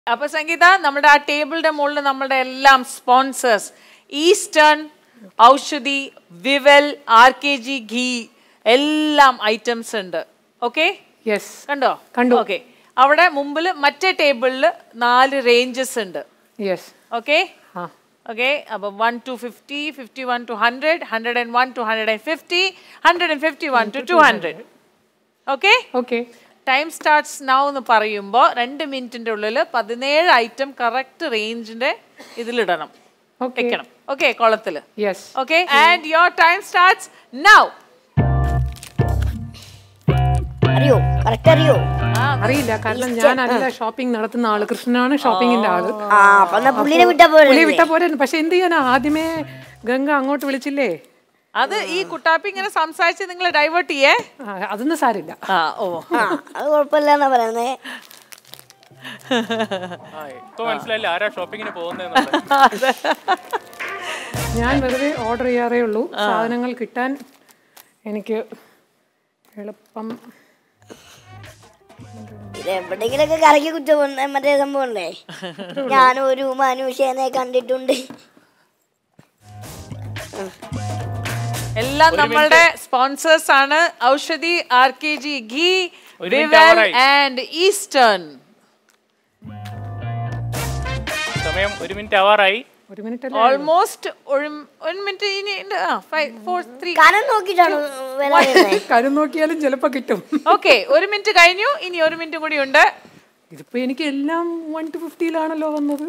അപ്പൊ സംഗീത നമ്മുടെ ആ ടേബിളിന്റെ മുകളിൽ നമ്മുടെ എല്ലാം sponsors Eastern Aushadhi Vivel R K G ghee എല്ലാം ഐറ്റംസ് ഉണ്ട് ഓക്കെ യെസ് കണ്ടോ കണ്ടു. ഓക്കെ അവിടെ മുമ്പിൽ മറ്റേ ടേബിളിൽ നാല് റേഞ്ചസ് ഉണ്ട് യെസ് ഓക്കെ ആ ഓക്കെ അപ്പൊ one two fifty fifty one two hundred hundred and one two hundred and fifty hundred and fifty one two two hundred okay okay time starts now എന്ന് പറയുമ്പോൾ രണ്ട് മിനിറ്റിന്റെ ഉള്ളിൽ പതിനേഴ് item correct റേഞ്ചിന്റെ ഇതിലിടണം okay വെക്കണം ഓക്കെ കുളത്തിൽ yes okay and your time starts now അറിയോ കറക്റ്റ് അറിയോ അറിയില്ല കാരണം ഞാനല്ല ഷോപ്പിംഗ് നടത്തുന്ന ആള് കൃഷ്ണനാണ് ഷോപ്പിങ്ങിന്റെ ആള് ആ അപ്പൊ എന്നാ പുള്ളിനെ വിട്ടാ പോലെ പുള്ളി വിട്ടാ പോരായിരുന്നു പക്ഷെ എന്ത് ചെയ്യാനാ ആദ്യമേ ഗംഗ അങ്ങോട്ട് വിളിച്ചില്ലേ അത് ഈ കുട്ടാപ്പി ഇങ്ങനെ സംസാരിച്ച് നിങ്ങൾ ഡൈവേർട്ട് ചെയ്യേ ആ, അതൊന്നും സാരില്ല ആ ഓ ആ അത് കുഴപ്പമില്ല എന്നാ പറയുന്നേ ആ ഇപ്പൊ മനസ്സിലായില്ല ആരാ ഷോപ്പിങ്ങിന് പോകുന്നത് ഞാൻ വെറുതെ ഓർഡർ ചെയ്യാറേ ഉള്ളൂ സാധനങ്ങൾ കിട്ടാൻ എനിക്ക് എളുപ്പം ഇത് എവിടെങ്കിലൊക്കെ കറക്കി കുറ്റ മറ്റേ സംഭവം ഉണ്ടേ ഞാനൊരു മനുഷ്യനെ കണ്ടിട്ടുണ്ട് എല്ലാം നമ്മളുടെ സ്പോൺസേഴ്സ് ആണ് Aushadhi R K G ghee ഒരു minute വിവൽ ആവാറായി. ആൻഡ് ഈസ്റ്റേൺ സമയം ഒരു മിനിറ്റ് ആവാറായി ഒരു മിനിറ്റ് അല്ലേ ഓൾമോസ്റ്റ് ഒരു ഒരു മിനിറ്റ് ഇനി ഫൈവ് ഫോർ ത്രീ കനം നോക്കിട്ടാണ് വില പറയുന്നത് കരും നോക്കിയാലും ചിലപ്പോ കിട്ടും ഓക്കെ ഒരു മിനിറ്റ് കഴിഞ്ഞു ഇനി ഒരു മിനിറ്റ് കൂടി ഉണ്ട് ഇതിപ്പോ എനിക്ക് എല്ലാം വൺ ടു ഫിഫ്റ്റിയിലാണല്ലോ വന്നത്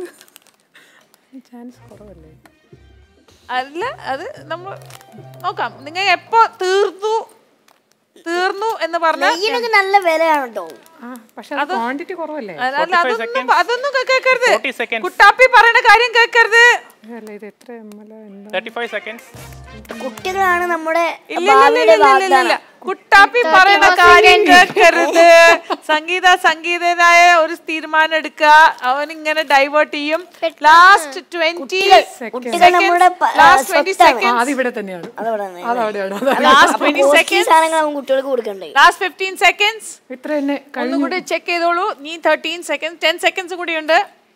ചാൻസ് കുറവല്ലേ അല്ല അത് നമ്മൾ നോക്കാം നിങ്ങൾ എപ്പോ തീർന്നു തീർന്നു എന്ന് പറഞ്ഞാൽ നെയ്യിനൊക്കെ നല്ല വിലയാണ് കേട്ടോ ആ പക്ഷെ അത് ക്വാണ്ടിറ്റി കുറവല്ലേ അല്ല അതൊന്നും അതൊന്നും കേൾക്കരുത് 40 seconds. കുട്ടാപ്പി പറയുന്ന കാര്യം കേൾക്കരുത് അല്ല ഇത് എത്ര എം എൽ എന്താ തേർട്ടി ഫൈവ് സെക്കൻഡ്സ് കുട്ടികളാണ് നമ്മുടെ ഇല്ല, ഇല്ല, ഭാവിയുടെ ഇല്ല, ഇല്ല, ഇല്ല, ഇല്ല. വാഗ്ദാനം കുട്ടാപ്പി പറയുന്ന കാര്യം കേൾക്കരുത് സംഗീത സംഗീതനായ ഒരു തീരുമാനം എടുക്കുക അവൻ ഇങ്ങനെ ഡൈവേർട്ട് ചെയ്യും ലാസ്റ്റ് ട്വന്റി കുട്ടികൾ നമ്മുടെ പ- ലാസ്റ്റ് ട്വന്റി സ്വത്താണ്. ആ, സെക്കൻഡ് അത് ഇവിടെ തന്നെയാണ് അതവിടെ അതവിടെയാണ് ലാസ്റ്റ് അപ്പൊ ട്വന്റി കോസ്റ്റ്ലി സെക്കൻഡ് സാധനങ്ങൾ അവൻ കുട്ടികൾക്ക് കൊടുക്കണ്ടേ ലാസ്റ്റ് ഫിഫ്റ്റീൻ സെക്കൻഡ്സ് ഇത്ര തന്നെ ഒന്നും കൂടി ചെക്ക് ചെയ്തോളൂ നീ തേർട്ടീൻ സെക്കൻഡ് ടെൻ സെക്കൻഡ്സ് കൂടി ഉണ്ട്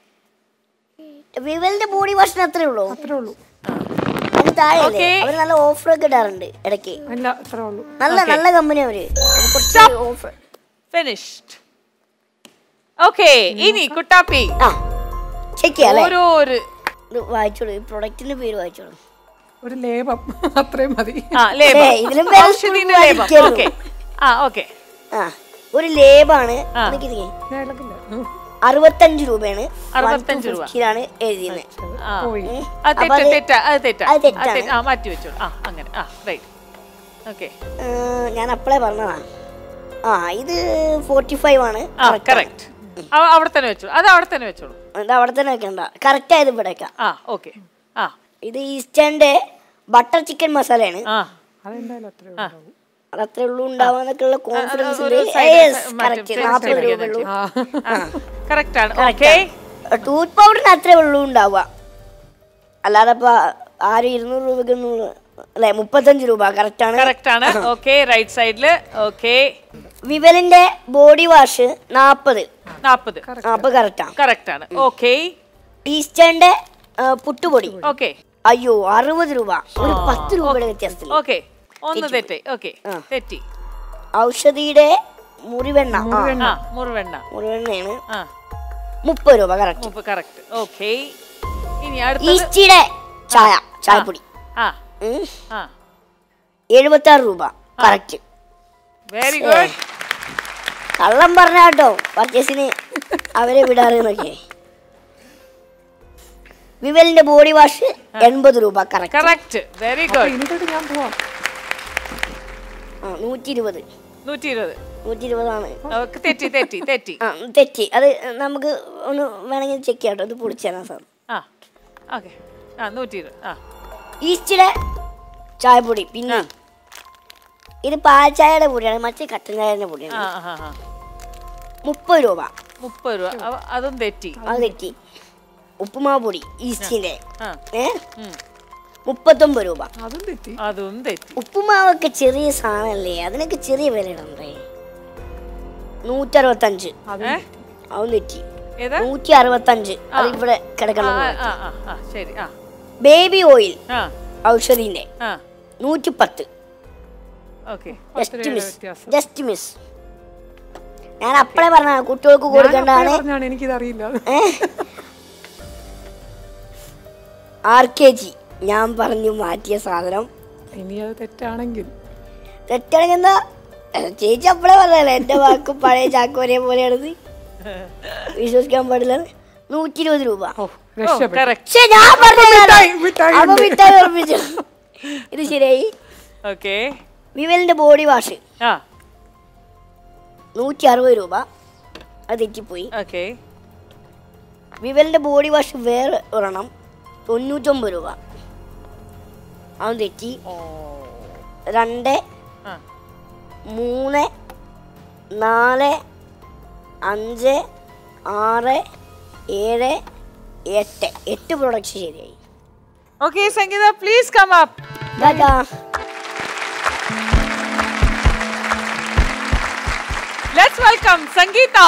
വിവലിന്റെ ബോഡി വാഷിന് അത്രേ ഉള്ളൂ അത്രേ ഉള്ളൂ അതിന് താഴെ Okay. അവർ നല്ല ഓഫർ ഒക്കെ ഇടാറുണ്ട് ഇടയ്ക്ക് അല്ല അത്രേ ഉള്ളൂ നല്ല നല്ല കമ്പനി അവര് അപ്പൊ കുറച്ച് ഓഫർ ഫിനിഷ്ഡ് ഓക്കെ ഇനി കുട്ടാപ്പി ആ ചെക്ക് ചെയ്യാം അല്ലേ ഓരോ ഒരു ഇത് വായിച്ചോളൂ ഈ പ്രൊഡക്റ്റിന്റെ പേര് വായിച്ചോളൂ ഒരു ലേപം അത്രയും മതി ആ ലേബം ഏയ്, ഇതിലും വേറെ ഔഷധിന്റെ full ലേബം വായിക്കരുത്. ഓക്കെ ആ ഓക്കെ ആ ഒരു ലേബാണ് നിക്ക് നിക്ക്. ഞാൻ ഇളകില്ല ഉം. അറുപത്തഞ്ച് രൂപയാണ് അറുപത്തഞ്ച് രൂപ. ാണ് എഴുതിയത് ആ പോയി അത് തെറ്റ അപ്പൊ അത് തെറ്റ അത് തെറ്റ അത് തെറ്റാണ്. തെറ്റ. ആ മാറ്റി വെച്ചോളൂ ആ അങ്ങനെ ആ റൈറ്റ് ഓക്കെ ഞാൻ അപ്ലൈ പറഞ്ഞതാ ആ ഇത് ഫോർട്ടി ഫൈവ് ആണ് ആ കറക്റ്റ് അവിടെ തന്നെ വെച്ചോളൂ അത് അവിടെ തന്നെ വെച്ചോളൂ ഇത് അവിടെ തന്നെ വെക്കണ്ട കറക്റ്റ് ആയത് ഇവിടെ വെക്കാം ആ ഓക്കെ ആ ഇത് ഈസ്റ്റേന്റെ ബട്ടർ ചിക്കൻ മസാലയാണ് ആ അതെന്തായാലും അത്രേ ഉണ്ടാവും അത് അത്രേ ഉള്ളൂ ഉണ്ടാവാന്നൊക്കെ ഉള്ള കോൺഫിഡൻസ് ഒരു ഉണ്ട് side- മറ്റേ കറക്റ്റ് side നാൽപ്പത് side രൂപ ഉള്ളൂ കറക്റ്റ് ആണ് ഓക്കെ ടൂത്ത് പൗഡറിന് അത്രേ ഉള്ളൂ ഉണ്ടാവുക അല്ലാതെ ഇപ്പൊ ആരും ഇരുന്നൂറ് രൂപയ്ക്കൊന്നും അല്ലെ മുപ്പത്തഞ്ച് രൂപ കറക്റ്റ് ആണ് കറക്റ്റ് ആണ് ഓക്കെ റൈറ്റ് സൈഡില് ഓക്കെ വിവലിന്റെ ബോഡി വാഷ് നാപ്പത് നാപ്പത് നാപ്പത് കറക്റ്റാ കറക്റ്റ് ആണ് ഓക്കെ ഈസ്റ്റേന്റെ ആ, പുട്ടുപൊടി ഓക്കെ അയ്യോ അറുപത് രൂപ ഒരു പത്ത് രൂപയുടെ വ്യത്യാസത്തിൽ ഓക്കെ ഒന്ന് തെറ്റി ഓക്കെ തെറ്റി ഔഷധിയുടെ മുറിവെണ്ണ ആ, ആ മുറിവെണ്ണ മുറിവെണ്ണയാണ് ആ മുപ്പത് രൂപ കറക്റ്റ് മുപ്പ് കറക്റ്റ് ഓക്കെ ഇനി അടുത്തത് ഈസ്റ്റിയുടെ ചായ ചായപ്പൊടി ആ ഉം. ആ എഴുപത്തി ആറ് രൂപ കറക്റ്റ് വെരി ഗുഡ് കള്ളം പറഞ്ഞ കേട്ടോ പർച്ചേസിന് അവരെ വിടാറ് എന്നൊക്കെ വിവലിന്റെ ബോഡി വാഷ് എൺപത് രൂപ കറക്റ്റ് കറക്റ്റ് വെരി ഗുഡ് ഇനി തൊട്ട് ഞാൻ പോവാം നൂറ്റി ഇരുപത് നൂറ്റി ഇരുപത് നൂറ്റി ഇരുപതാണ് ഓക്കെ, തെറ്റി തെറ്റി തെറ്റി ആ തെറ്റി അത് നമുക്ക് ഒന്ന് വേണമെങ്കിൽ ചെക്ക് ചെയ്യാം കേട്ടോ ഇത് പൊളിച്ചാൽ സാർ ആ ഓക്കെ ആ നൂറ്റി ഇരുപത് ആ ഈസ്റ്റിയുടെ ചായപ്പൊടി പിന്നെ ഇത് പാൽ ചായയുടെ പൊടിയാണ് മറ്റേ കട്ടൻ ചായയുടെ ആ പൊടിയാണ് ആ ആ മുപ്പത് രൂപ മുപ്പത് രൂപ അവ- അതും തെറ്റി അത് തെറ്റി ഉപ്പുമാവ് പൊടി ഈസ്റ്റിന്റെ ആ ഏ മുപ്പത്തൊമ്പത് രൂപ അതും തെറ്റി അതും തെറ്റി ഉപ്പുമാവൊക്കെ ചെറിയ സാധനമല്ലേ അതിനൊക്കെ ചെറിയ വില ഇടണ്ടേ നൂറ്ററുപത്തഞ്ച് ഏ അതും തെറ്റി ഏതാ നൂറ്റി അറുപത്തഞ്ച് അത് ഇവിടെ ആ കിടക്കണം ആ ആ ആ ശരി ആ ബേബി ഓയിൽ ആ ഔഷധിന്റെ ആ നൂറ്റി പത്ത് ഓക്കെ ജസ്റ്റ് മിസ് വ്യത്യാസം. ജസ്റ്റ് മിസ് ഞാൻ അപ്പളേ പറഞ്ഞ കുട്ടികൾക്ക് കൊടുക്കേണ്ടതാണ് പറഞ്ഞാണ് എനിക്കിത് അറിയില്ല ആർ കെ ജി ഞാൻ പറഞ്ഞു മാറ്റിയ സാധനം ഇനി അത് തെറ്റാണെങ്കിൽ തെറ്റാണെങ്കിൽ എന്താ ഏ, ചേച്ചി അപ്പളേ പറഞ്ഞല്ലേ എന്റെ വാക്ക് പഴയ ചാക്ക് ഒരേ പോലെയാണെന്ന് വിശ്വസിക്കാൻ പാടില്ല നൂറ്റി ഇരുപത് രൂപ ഓ രക്ഷപ്പെട്ടു കറക്റ്റ് ശ്ശെ, ഞാൻ പറഞ്ഞതാണ്. മിഠായി, മിഠായി അപ്പൊ ഉണ്ട്. മിഠായി ഉറപ്പിച്ചു ഇത് ശരിയായി ഓക്കെ വിവലിന്റെ ബോഡി വാഷ് ആ നൂറ്റി അറുപത് രൂപ അത് തെറ്റിപ്പോയി ഓക്കെ വിവലിന്റെ ബോഡി വാഷ് വേറെ ഒരെണ്ണം തൊണ്ണൂറ്റൊമ്പത് രൂപ അത് തെറ്റി രണ്ട് ആ മൂന്ന് നാല് അഞ്ച് ആറ് ഏഴ് എട്ട് എട്ട് പ്രൊഡക്ട്സ് ശരിയായി okay Sangeetha please come up ദാദാ ലെറ്റ്സ് വെൽക്കം സംഗീത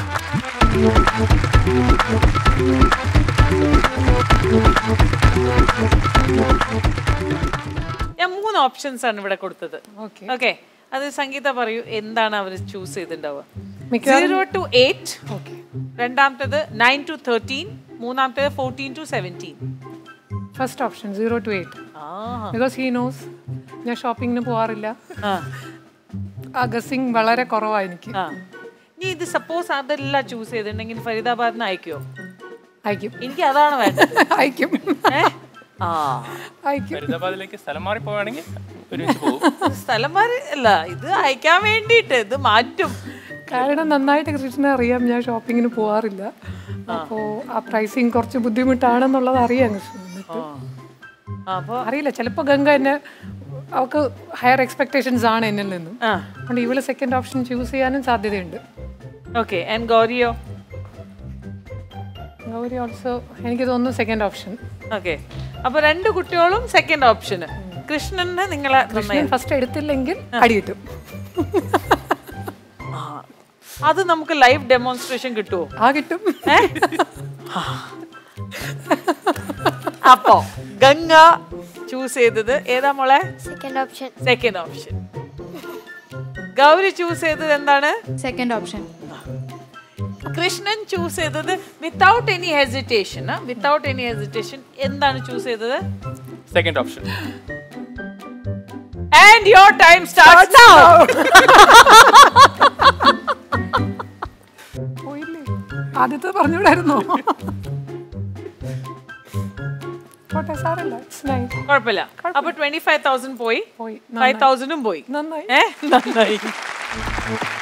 ഞാൻ മൂന്ന് ഓപ്ഷൻസ് ആണ് ഇവിടെ കൊടുത്തത് ഓക്കെ ഓക്കെ അത് സംഗീത പറയൂ എന്താണ് അവർ ചൂസ് ചെയ്തിട്ടുണ്ടാവുക മിക്കവാറും- സീറോ ടു എയ്റ്റ് ഓക്കെ രണ്ടാമത്തേത് നയൻ ടു തേർട്ടീൻ മൂന്നാമത്തേത് fourteen two seventeen first option zero two eight ah because he knows ഞാൻ ഷോപ്പിങ്ങിന് പോകാറില്ല ആ ആ ഗസിങ് വളരെ കുറവാണ് എനിക്ക് ആ നീ ഇത് സപ്പോസ് അതെല്ലാം ചൂസ് ചെയ്തിട്ടുണ്ടെങ്കിൽ ഫരീദാബാദിൽ നിന്ന് അയക്കുമോ അയക്കും എനിക്ക് അതാണ് വേണ്ടത് അയക്കും ഏ? ആ അയക്കും ഫരീദാബാദിലേക്ക് സ്ഥലം മാറി പോവുകയാണെങ്കിൽ ഒരുമിച്ച് പോകും സ്ഥലം മാറി അല്ല ഇത് അയക്കാൻ വേണ്ടിയിട്ട് ഇത് മാറ്റും കാരണം നന്നായിട്ട് കൃഷ്ണനെ അറിയാം ഞാൻ ഷോപ്പിങ്ങിന് പോകാറില്ല അപ്പോൾ ആ പ്രൈസിങ് കുറച്ച് ബുദ്ധിമുട്ടാണെന്നുള്ളത് അറിയാം കൃഷ്ണൻ എന്നിട്ട് അപ്പോൾ അറിയില്ല ചിലപ്പോൾ ഗംഗ എന്നെ അവൾക്ക് ഹയർ എക്സ്പെക്ടേഷൻസ് ആണ് എന്നിൽ നിന്നും ആ അതുകൊണ്ട് ഇവള് സെക്കൻഡ് ഓപ്ഷൻ ചൂസ് ചെയ്യാനും സാധ്യതയുണ്ട് ഓക്കെ ആൻഡ് ഗൗരിയോ ഗൗരി ഓൾസോ എനിക്ക് തോന്നുന്നു സെക്കൻഡ് ഓപ്ഷൻ ഓക്കെ അപ്പൊ രണ്ട് കുട്ടികളും സെക്കൻഡ് ഓപ്ഷന് കൃഷ്ണന് നിങ്ങളെ നന്നായി ഫസ്റ്റ് എടുത്തില്ലെങ്കിൽ അടി കിട്ടും അത് നമുക്ക് ലൈവ് ഡെമോൺസ്ട്രേഷൻ കിട്ടുമോ ആ കിട്ടും അപ്പോ ഗംഗ ചൂസ് ചെയ്തത് ഏതാ മോളെ second option second option Gauri choose ചെയ്തത് എന്താണ് സെക്കൻഡ് ഓപ്ഷൻ കൃഷ്ണൻ ചൂസ് ചെയ്തത് without any hesitation without any hesitation എന്താണ് ചൂസ് ചെയ്തത് second option and your time start now പോയില്ലേ ആദ്യത്തെ പറഞ്ഞൂടായിരുന്നോ പോട്ടെ സാറല്ല ഇറ്റ്സ് നൈൻ കുഴപ്പമില്ല അപ്പൊ ട്വന്റി ഫൈവ് തൗസൻഡ് പോയി പോയി ഫൈവ് തൗസൻഡും പോയി നന്നായി ഏ നന്നായി